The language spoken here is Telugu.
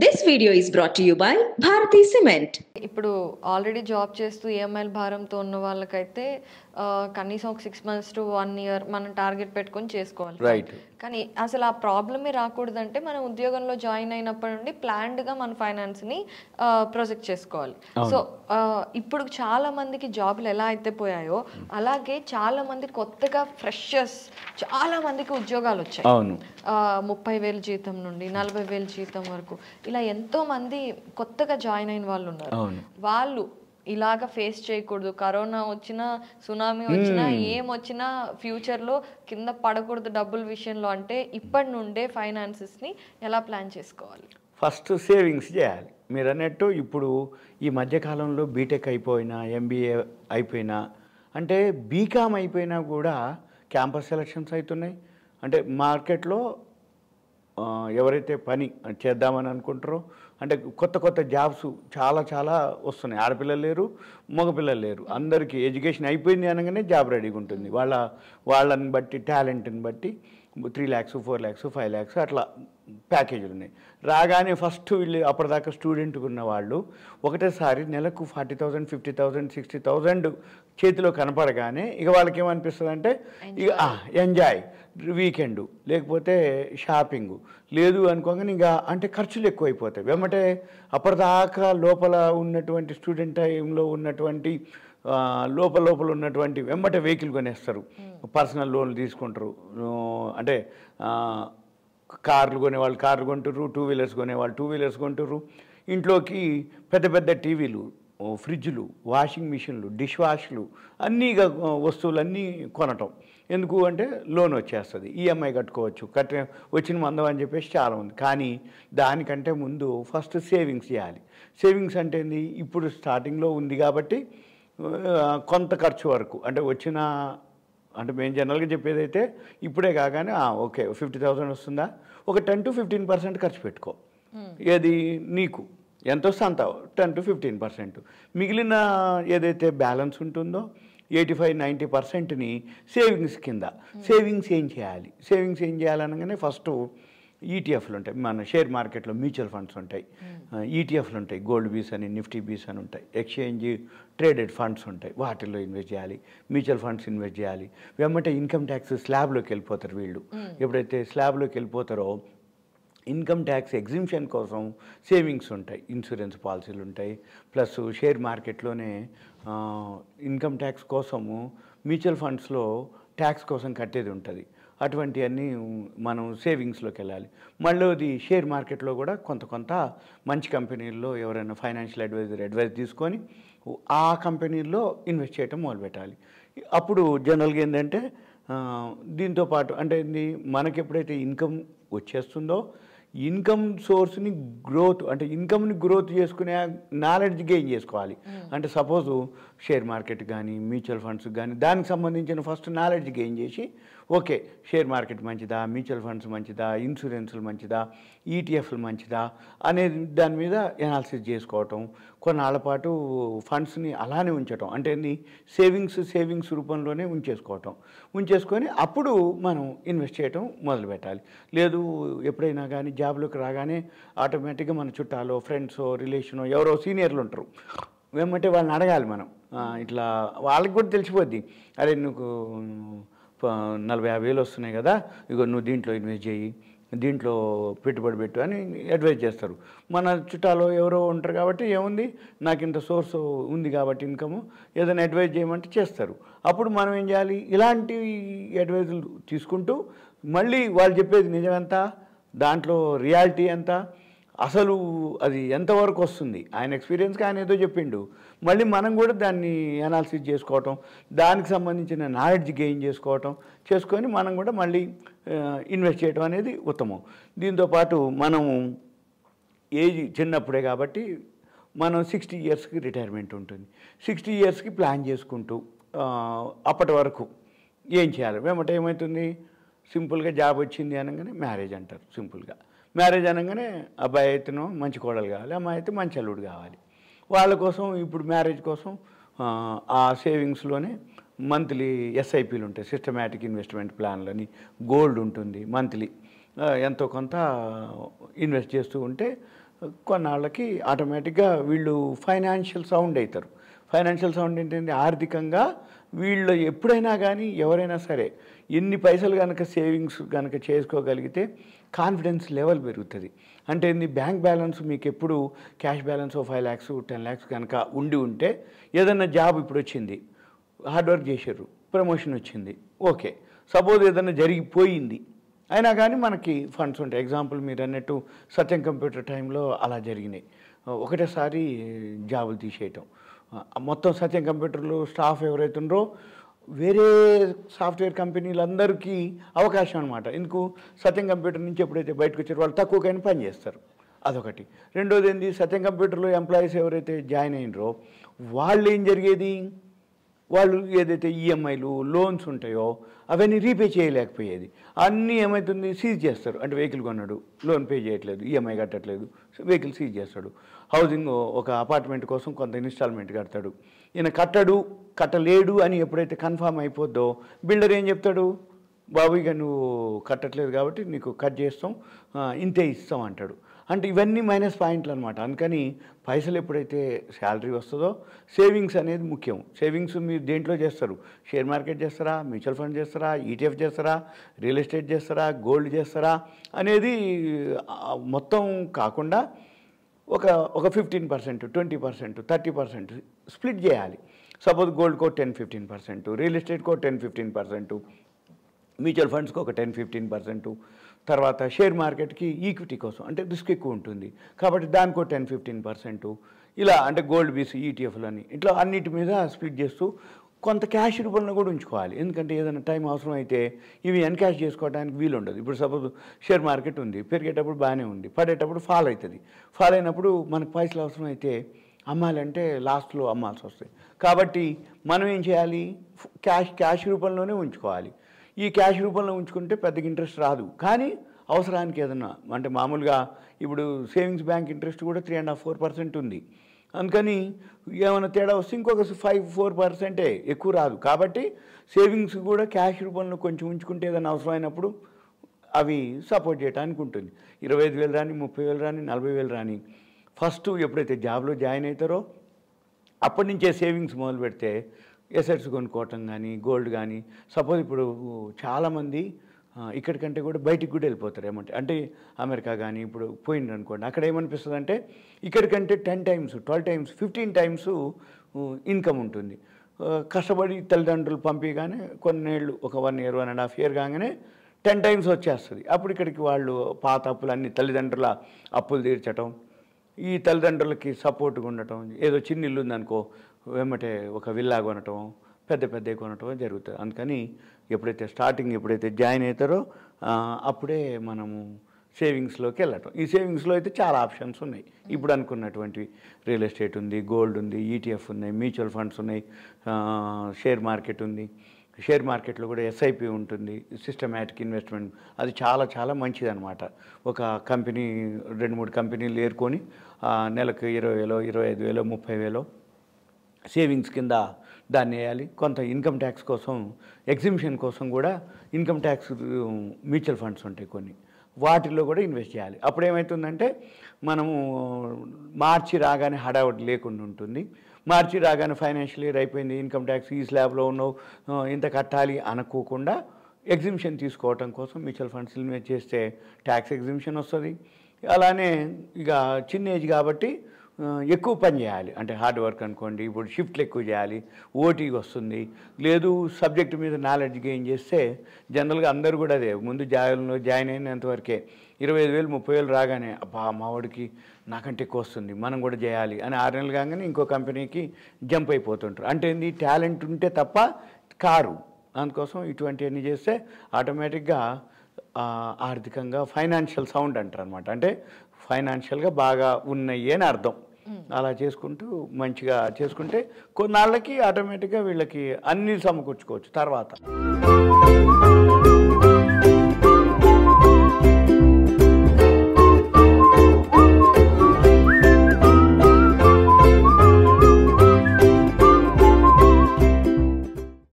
This video is brought to you by Bharati Cement. ఇప్పుడు ఆల్రెడీ జాబ్ చేస్తూ ఈఎంఐల భారంతో ఉన్న వాళ్ళకైతే ఆ, కనీసం ఒక six months to one year మనం టార్గెట్ పెట్టుకొని చేసుకోవాలి Right. కానీ అసలు ఆ ప్రాబ్లమే రాకూడదంటే మనం ఉద్యోగంలో జాయిన్ అయినప్పటి నుండి ప్లాన్డ్గా మన ఫైనాన్స్ని ప్రొజెక్ట్ చేసుకోవాలి సో ఇప్పుడు చాలా మందికి జాబ్లు ఎలా అయితే పోయాయో అలాగే చాలా మంది కొత్తగా ఫ్రెషర్స్ చాలా మందికి ఉద్యోగాలు వచ్చాయి అవును ఆ, ముప్పై వేలు జీతం నుండి నలభై వేలు జీతం వరకు ఇలా ఎంతో మంది కొత్తగా జాయిన్ అయిన వాళ్ళు ఉన్నారు అవును. వాళ్ళు ఇలాగ ఫేస్ చేయకూడదు కరోనా వచ్చినా సునామీ వచ్చినా ఏం వచ్చినా ఫ్యూచర్ లో కింద పడకూడదు డబ్బుల విషయంలో అంటే ఇప్పటి నుండే ఫైనాన్సెస్ ని ఎలా ప్లాన్ చేసుకోవాలి ఫస్ట్ సేవింగ్స్ చేయాలి మీరు అన్నట్టు ఇప్పుడు ఈ మధ్యకాలంలో బీటెక్ అయిపోయినా ఎంబీఏ అయిపోయినా అంటే బీకామ్ అయిపోయినా కూడా క్యాంపస్ సెలక్షన్స్ అవుతున్నాయి అంటే మార్కెట్లో ఆ, ఎవరైతే పని చేద్దామని అనుకుంటారో అంటే కొత్త కొత్త జాబ్స్ చాలా చాలా వస్తున్నాయి ఆడపిల్లలు లేరు మగపిల్లలు లేరు అందరికీ ఎడ్యుకేషన్ అయిపోయింది అనగానే జాబ్ రెడీగా ఉంటుంది వాళ్ళ వాళ్ళని బట్టి టాలెంట్ని బట్టి three lakhs four lakhs five lakhs అట్లా ప్యాకేజీలు ఉన్నాయి రాగానే ఫస్ట్ వీళ్ళు అప్పటిదాకా స్టూడెంట్గా ఉన్న వాళ్ళు ఒకటేసారి నెలకు forty thousand fifty thousand sixty thousand చేతిలో కనపడగానే ఇక వాళ్ళకి ఏమనిపిస్తుంది అంటే ఇక ఎంజాయ్ వీకెండ్ లేకపోతే షాపింగ్ లేదు అనుకోగానే ఇంకా అంటే ఖర్చులు ఎక్కువైపోతాయి వెంబటే అప్పటిదాకా లోపల ఉన్నటువంటి స్టూడెంట్ టైంలో ఉన్నటువంటి ఆ, లోపల లోపల ఉన్నటువంటి వెంబట వెహికల్ కొనేస్తారు పర్సనల్ లోన్లు తీసుకుంటారు ఆ, అంటే ఆ, కార్లు కొనేవాళ్ళు కార్లు కొంటారు టూ వీలర్స్ కొనేవాళ్ళు టూ వీలర్స్ కొంటారు ఇంట్లోకి పెద్ద పెద్ద టీవీలు ఓ ఫ్రిడ్జ్లు వాషింగ్ మిషన్లు డిష్ వాష్లు అన్నీ ఇక వస్తువులన్నీ కొనటం ఎందుకు అంటే లోన్ వచ్చేస్తుంది ఈఎంఐ కట్టుకోవచ్చు కట్ట వచ్చిన మందం అని చెప్పేసి చాలా ఉంది కానీ దానికంటే ముందు ఫస్ట్ సేవింగ్స్ చేయాలి సేవింగ్స్ అంటే ఏంది ఇప్పుడు స్టార్టింగ్లో ఉంది కాబట్టి ఆ, కొంత ఖర్చు వరకు అంటే వచ్చిన అంటే మేము జనరల్గా చెప్పేది అయితే ఇప్పుడే కాగానే ఆ, ఓకే ఫిఫ్టీ థౌసండ్ వస్తుందా ఒక టెన్ టు ఫిఫ్టీన్ పర్సెంట్ ఖర్చు పెట్టుకో ఏది నీకు ఎంత వస్తే అంత టెన్ టు ఫిఫ్టీన్ పర్సెంట్ మిగిలిన ఏదైతే బ్యాలెన్స్ ఉంటుందో ఎయిటీ ఫైవ్ నైంటీ పర్సెంట్ని సేవింగ్స్ కింద సేవింగ్స్ ఏం చేయాలి సేవింగ్స్ ఏం చేయాలనగానే ఫస్ట్ ఈటీఎఫ్లు ఉంటాయి మన షేర్ మార్కెట్లో మ్యూచువల్ ఫండ్స్ ఉంటాయి ఈటీఎఫ్లు ఉంటాయి గోల్డ్ బీస్ అని నిఫ్టీ బీస్ అని ఉంటాయి ఎక్స్చేంజ్ ట్రేడెడ్ ఫండ్స్ ఉంటాయి వాటిల్లో ఇన్వెస్ట్ చేయాలి మ్యూచువల్ ఫండ్స్ ఇన్వెస్ట్ చేయాలి వెంబటే ఇన్కమ్ ట్యాక్స్ స్లాబ్లోకి వెళ్ళిపోతారు వీళ్ళు ఎప్పుడైతే స్లాబ్లోకి వెళ్ళిపోతారో ఇన్కమ్ ట్యాక్స్ ఎగ్జిబిషన్ కోసం సేవింగ్స్ ఉంటాయి ఇన్సూరెన్స్ పాలసీలు ఉంటాయి ప్లస్ షేర్ మార్కెట్లోనే ఆ, ఇన్కమ్ ట్యాక్స్ కోసము మ్యూచువల్ ఫండ్స్లో ట్యాక్స్ కోసం కట్టేది ఉంటుంది అటువంటివన్నీ మనం సేవింగ్స్లోకి వెళ్ళాలి మళ్ళీ అది షేర్ మార్కెట్లో కూడా కొంత కొంత మంచి కంపెనీల్లో ఎవరైనా ఫైనాన్షియల్ అడ్వైజర్ అడ్వైస్ తీసుకొని ఆ కంపెనీల్లో ఇన్వెస్ట్ చేయటం మొదలుపెట్టాలి అప్పుడు జనరల్గా ఏంటంటే ఆ, దీంతో పాటు అంటే ఏంది మనకి ఎప్పుడైతే ఇన్కమ్ వచ్చేస్తుందో ఇన్కమ్ సోర్స్ని గ్రోత్ అంటే ఇన్కమ్ని గ్రోత్ చేసుకునే నాలెడ్జ్ గెయిన్ చేసుకోవాలి అంటే సపోజ్ షేర్ మార్కెట్ కానీ మ్యూచువల్ ఫండ్స్ కానీ దానికి సంబంధించిన ఫస్ట్ నాలెడ్జ్ గెయిన్ చేసి ఓకే షేర్ మార్కెట్ మంచిదా మ్యూచువల్ ఫండ్స్ మంచిదా ఇన్సూరెన్స్లు మంచిదా ఈటీఎఫ్లు మంచిదా అనేది దాని మీద ఎనాలిసిస్ చేసుకోవటం కొన్నాళ్ళ పాటు ఫండ్స్ని అలానే ఉంచటం అంటే ఏంది సేవింగ్స్ సేవింగ్స్ రూపంలోనే ఉంచేసుకోవటం ఉంచేసుకొని అప్పుడు మనం ఇన్వెస్ట్ చేయటం మొదలు పెట్టాలి లేదు ఎప్పుడైనా కానీ జాబ్లోకి రాగానే ఆటోమేటిక్గా మన చుట్టాలో ఫ్రెండ్స్ రిలేషనో ఎవరో సీనియర్లు ఉంటారు ఏమంటే వాళ్ళని అడగాలి మనం ఆ, ఇట్లా వాళ్ళకి కూడా తెలిసిపోద్ది అరే నువ్వు ప- నలభై యాభై వేలు వస్తున్నాయి కదా ఇగో నువ్వు దీంట్లో ఇన్వెస్ట్ చేయి దీంట్లో పెట్టుబడి పెట్టు అని అడ్వైజ్ చేస్తారు మన చుట్టాలో ఎవరో ఉంటారు కాబట్టి ఏముంది నాకు ఇంత సోర్స్ ఉంది కాబట్టి ఇన్కము ఏదైనా అడ్వైజ్ చేయమంటే చేస్తారు అప్పుడు మనం ఏం చేయాలి ఇలాంటి అడ్వైజులు తీసుకుంటూ మళ్ళీ వాళ్ళు చెప్పేది నిజమెంత దాంట్లో రియాలిటీ ఎంత అసలు అది ఎంతవరకు వస్తుంది ఆయన ఎక్స్పీరియన్స్కి ఆయన ఏదో చెప్పిండు మళ్ళీ మనం కూడా దాన్ని అనాలిసిస్ చేసుకోవటం దానికి సంబంధించిన నాలెడ్జ్ గెయిన్ చేసుకోవటం చేసుకొని మనం కూడా మళ్ళీ ఇన్వెస్ట్ చేయడం అనేది ఉత్తమం దీంతోపాటు మనము ఏజ్ చిన్నప్పుడే కాబట్టి మనం సిక్స్టీ ఇయర్స్కి రిటైర్మెంట్ ఉంటుంది సిక్స్టీ ఇయర్స్కి ప్లాన్ చేసుకుంటూ ఆ, అప్పటి వరకు ఏం చేయాలి వెంబట ఏమవుతుంది సింపుల్గా జాబ్ వచ్చింది అనగానే మ్యారేజ్ అంటారు సింపుల్గా మ్యారేజ్ అనగానే అబ్బాయి అయితేనో మంచి కోడలు కావాలి అమ్మాయి అయితే మంచి అల్లుడు కావాలి వాళ్ళ కోసం ఇప్పుడు మ్యారేజ్ కోసం ఆ, ఆ సేవింగ్స్లోనే మంత్లీ ఎస్ఐపీలు ఉంటాయి సిస్టమేటిక్ ఇన్వెస్ట్మెంట్ ప్లాన్లని గోల్డ్ ఉంటుంది మంత్లీ ఎంతో కొంత ఇన్వెస్ట్ చేస్తూ ఉంటే కొన్నాళ్ళకి ఆటోమేటిక్గా వీళ్ళు ఫైనాన్షియల్ సౌండ్ అవుతారు ఫైనాన్షియల్ సౌండ్ ఏంటంటే ఆర్థికంగా వీళ్ళు ఎప్పుడైనా కానీ ఎవరైనా సరే ఎన్ని పైసలు కనుక సేవింగ్స్ కనుక చేసుకోగలిగితే కాన్ఫిడెన్స్ లెవెల్ పెరుగుతుంది అంటే ఏంది బ్యాంక్ బ్యాలెన్స్ మీకు ఎప్పుడు cash balance five lakhs ten lakhs కనుక ఉండి ఉంటే ఏదన్నా జాబ్ ఇప్పుడు వచ్చింది హార్డ్ వర్క్ చేశారు ప్రమోషన్ వచ్చింది ఓకే సపోజ్ ఏదైనా జరిగిపోయింది అయినా కానీ మనకి ఫండ్స్ ఉంటాయి ఎగ్జాంపుల్ మీరు అన్నట్టు సత్యం కంప్యూటర్ టైంలో అలా జరిగినాయి ఒకటేసారి జాబులు తీసేయటం మొత్తం సత్యం కంప్యూటర్లో స్టాఫ్ ఎవరైతే ఉన్నారో వేరే సాఫ్ట్వేర్ కంపెనీలందరికీ అవకాశం అనమాట ఎందుకు సత్యం కంప్యూటర్ నుంచి ఎప్పుడైతే బయటకు వచ్చారో వాళ్ళు తక్కువకైనా పని చేస్తారు అదొకటి రెండోది ఏంది సత్యం కంప్యూటర్లో ఎంప్లాయీస్ ఎవరైతే జాయిన్ అయినరో వాళ్ళు ఏం జరిగేది వాళ్ళు ఏదైతే ఈఎంఐలు లోన్స్ ఉంటాయో అవన్నీ రీపే చేయలేకపోయేది అన్నీ ఏమవుతుంది సీజ్ చేస్తారు అంటే వెహికల్ కొన్నాడు లోన్ పే చేయట్లేదు ఈఎంఐ కట్టట్లేదు వెహికల్ సీజ్ చేస్తాడు హౌసింగ్ ఒక అపార్ట్మెంట్ కోసం కొంత ఇన్స్టాల్మెంట్ కడతాడు ఈయన కట్టడు కట్టలేడు అని ఎప్పుడైతే కన్ఫామ్ అయిపోద్దో బిల్డర్ ఏం చెప్తాడు బాబు ఇక నువ్వు కట్టట్లేదు కాబట్టి నీకు కట్ చేస్తాం ఆ, ఇంతే ఇస్తాం అంటాడు అంటే ఇవన్నీ మైనస్ పాయింట్లు అనమాట అందుకని పైసలు ఎప్పుడైతే శాలరీ వస్తుందో సేవింగ్స్ అనేది ముఖ్యం సేవింగ్స్ మీరు దేంట్లో చేస్తారు షేర్ మార్కెట్ చేస్తారా మ్యూచువల్ ఫండ్ చేస్తారా ఈటీఎఫ్ చేస్తారా రియల్ ఎస్టేట్ చేస్తారా గోల్డ్ చేస్తారా అనేది ఆ, మొత్తం కాకుండా ఒక ఒక fifteen percent twenty percent thirty percent split చేయాలి సపోజ్ గోల్డ్ కో ten fifteen percent real estate కో టెన్ ఫిఫ్టీన్ పర్సెంట్ మ్యూచువల్ ఫండ్స్కి ఒక టెన్ ఫిఫ్టీన్ పర్సెంట్ తర్వాత షేర్ మార్కెట్కి ఈక్విటీ కోసం అంటే రిస్క్ ఎక్కువ ఉంటుంది కాబట్టి దానికో టెన్ ఫిఫ్టీన్ పర్సెంట్ ఇలా అంటే గోల్డ్ బీస్ ఈటీఎఫ్లు అని ఇట్లా అన్నిటి మీద స్ప్లిట్ చేస్తూ కొంత క్యాష్ రూపంలో కూడా ఉంచుకోవాలి ఎందుకంటే ఏదైనా టైం అవసరం అయితే ఇవి ఎన్కాష్ చేసుకోవడానికి వీలు ఉండదు ఇప్పుడు సపోజ్ షేర్ మార్కెట్ ఉంది పెరిగేటప్పుడు బాగానే ఉంది పడేటప్పుడు ఫాల్ అవుతుంది ఫాల్ అయినప్పుడు మనకు పైసలు అవసరం అయితే అమ్మాలంటే లాస్ట్లో అమ్మాల్సి వస్తాయి కాబట్టి మనం ఏం చేయాలి క్యాష్ క్యాష్ రూపంలోనే ఉంచుకోవాలి ఈ క్యాష్ రూపంలో ఉంచుకుంటే పెద్దగా ఇంట్రెస్ట్ రాదు కానీ అవసరానికి ఏదన్నా అంటే మామూలుగా ఇప్పుడు సేవింగ్స్ బ్యాంక్ ఇంట్రెస్ట్ కూడా three and half four percent ఉంది అందుకని ఏమైనా తేడా వస్తే ఇంకొక ఫైవ్ ఫోర్ పర్సెంటే ఎక్కువ రాదు కాబట్టి సేవింగ్స్ కూడా క్యాష్ రూపంలో కొంచెం ఉంచుకుంటే ఏదైనా అవసరమైనప్పుడు అవి సపోర్ట్ చేయడానికి ఉంటుంది ఇరవై ఐదు వేలు రాని ముప్పై వేలు రాని నలభై వేలు రాని ఫస్ట్ ఎప్పుడైతే జాబ్లో జాయిన్ అవుతారో అప్పటి నుంచే సేవింగ్స్ మొదలు పెడితే ఎసెట్స్ కొనుక్కోవటం కానీ గోల్డ్ కానీ సపోజ్ ఇప్పుడు చాలామంది ఆ, ఇక్కడికంటే కూడా బయటికి కూడా వెళ్ళిపోతారు ఏమంటే అంటే అమెరికా కానీ ఇప్పుడు పోయిండ్రు అనుకోండి అక్కడ ఏమనిపిస్తుంది అంటే ఇక్కడికంటే ten times twelve times fifteen times income ఉంటుంది ఆ, కష్టపడి తల్లిదండ్రులు పంపిగానే కొన్నేళ్ళు ఒక one year one and half year కాగానే టెన్ టైమ్స్ వచ్చేస్తుంది అప్పుడు ఇక్కడికి వాళ్ళు పాత అప్పులు అన్ని తల్లిదండ్రుల అప్పులు తీర్చటం ఈ తల్లిదండ్రులకి సపోర్ట్గా ఉండటం ఏదో చిన్న ఇల్లు ఉందనుకో వెంబటే ఒక విల్లా కొనటం పెద్ద పెద్ద కొనటం జరుగుతుంది అందుకని ఎప్పుడైతే స్టార్టింగ్ ఎప్పుడైతే జాయిన్ అవుతారో ఆ, అప్పుడే మనము సేవింగ్స్లోకి వెళ్ళటం ఈ సేవింగ్స్లో అయితే చాలా ఆప్షన్స్ ఉన్నాయి ఇప్పుడు అనుకున్నటువంటి రియల్ ఎస్టేట్ ఉంది గోల్డ్ ఉంది ఈటీఎఫ్ ఉన్నాయి మ్యూచువల్ ఫండ్స్ ఉన్నాయి ఆ, షేర్ మార్కెట్ ఉంది షేర్ మార్కెట్లో కూడా ఎస్ఐపి ఉంటుంది సిస్టమేటిక్ ఇన్వెస్ట్మెంట్ అది చాలా చాలా మంచిదన్నమాట ఒక కంపెనీ రెండు మూడు కంపెనీలు ఏరుకొని ఆ, నెలకు ఇరవై వేలో ఇరవై ఐదు వేలో ముప్పై వేలో సేవింగ్స్ కింద దాన్ని వేయాలి కొంత ఇన్కమ్ ట్యాక్స్ కోసం ఎగ్జిబిషన్ కోసం కూడా ఇన్కమ్ ట్యాక్స్ మ్యూచువల్ ఫండ్స్ ఉంటాయి కొన్ని వాటిల్లో కూడా ఇన్వెస్ట్ చేయాలి అప్పుడు ఏమవుతుందంటే మనము మార్చి రాగానే హడావుడి లేకుండా ఉంటుంది మార్చి రాగానే ఫైనాన్షియల్ ఇయర్ అయిపోయింది ఇన్కమ్ ట్యాక్స్ ఈ స్లాబ్లో ఉన్నావు ఆ, ఇంత కట్టాలి అనుకోకుండా ఎగ్జిబిషన్ తీసుకోవటం కోసం మ్యూచువల్ ఫండ్స్ ఇన్వెస్ట్ చేస్తే ట్యాక్స్ ఎగ్జిబిషన్ వస్తుంది అలానే ఇక చిన్న ఏజ్ కాబట్టి ఆ, ఎక్కువ పని చేయాలి అంటే హార్డ్ వర్క్ అనుకోండి ఇప్పుడు షిఫ్ట్లు ఎక్కువ చేయాలి ఓటీ వస్తుంది లేదు సబ్జెక్ట్ మీద నాలెడ్జ్ గెయిన్ చేస్తే జనరల్గా అందరూ కూడా అదే ముందు జాయిన్లో జాయిన్ అయినంత వరకే ఇరవై ఐదు వేలు ముప్పై వేలు రాగానే అబ్బా మావాడికి నాకంటే ఎక్కువ వస్తుంది మనం కూడా చేయాలి అని ఆరు నెలలు కాగానే ఇంకో కంపెనీకి జంప్ అయిపోతుంటారు అంటే ఏంది టాలెంట్ ఉంటే తప్ప కారు అందుకోసం ఇటువంటివన్నీ చేస్తే ఆటోమేటిక్గా ఆ, ఆర్థికంగా ఫైనాన్షియల్ సౌండ్ అంటారు అనమాట అంటే ఫైనాన్షియల్గా బాగా ఉన్నాయి అని అర్థం అలా చేసుకుంటూ మంచిగా చేసుకుంటే కొన్నాళ్ళకి ఆటోమేటిక్గా వీళ్ళకి అన్నీ సమకూర్చుకోవచ్చు తర్వాత